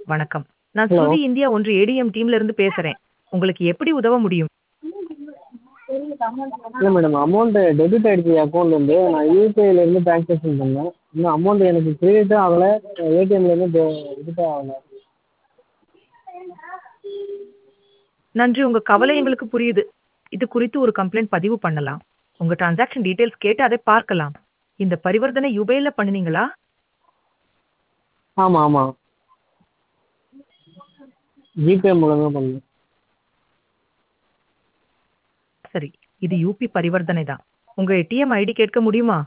வணக்கம் நான் ஹலோ சுவி இந்தியா ஒன்று ஏடிஎம் டீம்ல இருந்து பேசுறேன் உங்களுக்கு எப்படி உதவ முடியும் இல்லை மேடம் அமௌண்ட்டு டெபிட் ஆகிடுச்சு அக்கௌண்ட்லேருந்து நான் யூபிஐலேருந்து ட்ரான்ஸாக்ஷன் பண்ணேன் இன்னும் அமௌண்ட் எனக்கு க்ரெடிட்டும் ஆகலை ஏடிஎம்லேருந்து டெபிட்டும் ஆகலை நன்றி உங்க கவலை எங்களுக்கு புரியுது இது குறித்து ஒரு கம்ப்ளைண்ட் பதிவு பண்ணலாம் உங்க டிரான்சாக்ஷன் டீடைல்ஸ் கேட்டு அதை பார்க்கலாம் இந்த பரிவர்த்தனை யுபேல பண்ணுனீங்களா ஆமாம் ஆமாம் ஜிபே மூலமாக பண்ணேன் சரி இது யூபி பரிவர்த்தனை தான் உங்க ஏடிஎம் ஐடி கேட்க முடியுமா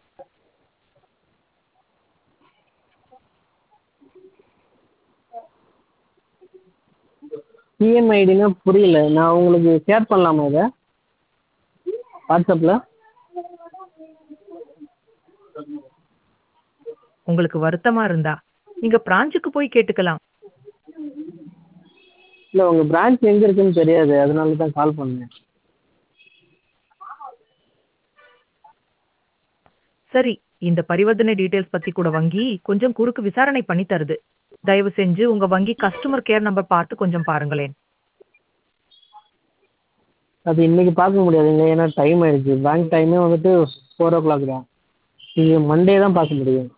பிஎம்ஐடினா புரியல நான் உங்களுக்கு ஷேர் பண்ணலாமா இதை வாட்ஸ்அப்பில் உங்களுக்கு வருத்தமா இருந்தா நீங்க பிரான்ச்சுக்கு போய் கேட்டுக்கலாம் இல்லை உங்கள் பிரான்ச் எங்கே இருக்குன்னு தெரியாது அதனால தான் கால் பண்ணேன் சரி இந்த பரிவர்த்தனை டீடைல்ஸ் பத்தி கூட வங்கி கொஞ்சம் குறுக்கு விசாரணை பண்ணி தருது தயவு செஞ்சு உங்க வங்கி கஸ்டமர் கேர் நம்பர் பார்த்து கொஞ்சம் பாருங்களேன் அது இன்னைக்கு பார்க்க முடியாதுங்க ஏன்னா டைம் ஆயிடுச்சு பேங்க் டைமே வந்துட்டு ஃபோர் ஓ கிளாக் தான் இது மண்டே தான் பார்க்க முடியும்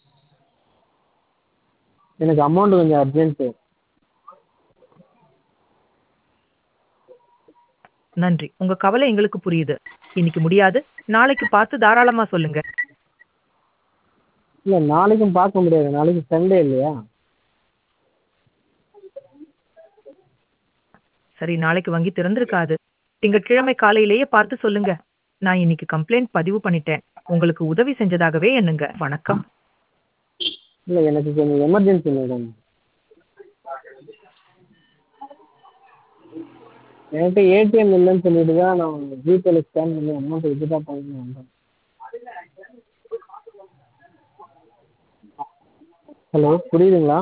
எனக்கு அமௌண்ட் கொஞ்சம் அர்ஜென்ட்டு நன்றி உங்க கவலை எங்களுக்கு புரியுது இன்னைக்கு முடியாது நாளைக்கு பார்த்து தாராளமா சொல்லுங்க இல்லை நாளைக்கும் பார்க்க முடியாது நாளைக்கு சண்டே இல்லையா சரி நாளைக்கு வங்கி திறந்திருக்காது திங்கட்கிழமை காலையிலேயே பார்த்து சொல்லுங்க நான் இன்னைக்கு கம்ப்ளைண்ட் பதிவு பண்ணிட்டேன் உங்களுக்கு உதவி செஞ்சதாகவே எண்ணுங்க வணக்கம் இல்லை எனக்கு கொஞ்சம் எமர்ஜென்சி மேடம் என்கிட்ட ஏடிஎம் இல்லைன்னு சொல்லிட்டு தான் நான் ஜிபேல ஸ்கேன் பண்ணி அமௌண்ட் வித்ட்ரா பண்ணி வந்தேன் ஹலோ புரியுதுங்களா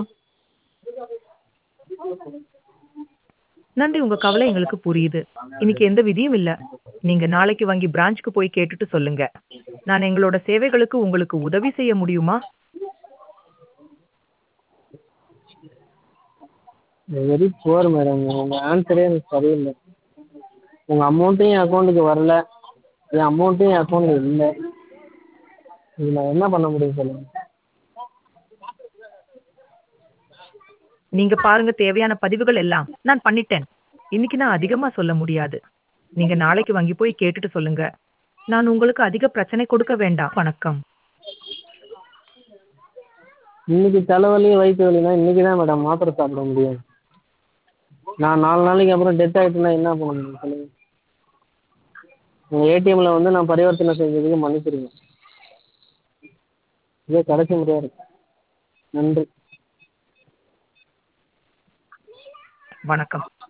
நன்றி உங்க கவலை எங்களுக்கு புரியுது இன்னைக்கு எந்த விதியும் இல்ல நீங்க நாளைக்கு வங்கி பிரான்ச்சுக்கு போய் கேட்டுட்டு சொல்லுங்க நான் எங்களோட சேவைகளுக்கு உங்களுக்கு உதவி செய்ய முடியுமா வெரி புவர் மேடம் உங்கள் ஆன்சரே எனக்கு சரியில்லை உங்கள் அமௌண்ட்டும் என் அக்கௌண்ட்டுக்கு வரல என் அமௌண்ட்டும் என் அக்கௌண்ட்டில் இல்லை இது நான் என்ன பண்ண முடியும் சொல்லுங்கள் நீங்க பாருங்க தேவையான பதிவுகள் எல்லாம் நான் பண்ணிட்டேன் இன்னைக்கு நான் அதிகமா சொல்ல முடியாது நீங்க நாளைக்கு வங்கி போய் கேட்டுட்டு சொல்லுங்க நான் உங்களுக்கு அதிக பிரச்சனை கொடுக்க வேண்டாம் வணக்கம் இன்னைக்கு தலைவலி வயிற்று வலினா இன்னைக்கு தான் மேடம் மாத்திரை சாப்பிட முடியும் நான் நாலு நாளைக்கு அப்புறம் டெத் ஆகிட்டுனா என்ன பண்ண முடியும் சொல்லுங்கள் உங்கள் ஏடிஎம்மில் வந்து நான் பரிவர்த்தனை செஞ்சதுக்கு மன்னிச்சிடுங்க இதே கடைசி முறையாக இருக்கு நன்றி வணக்கம்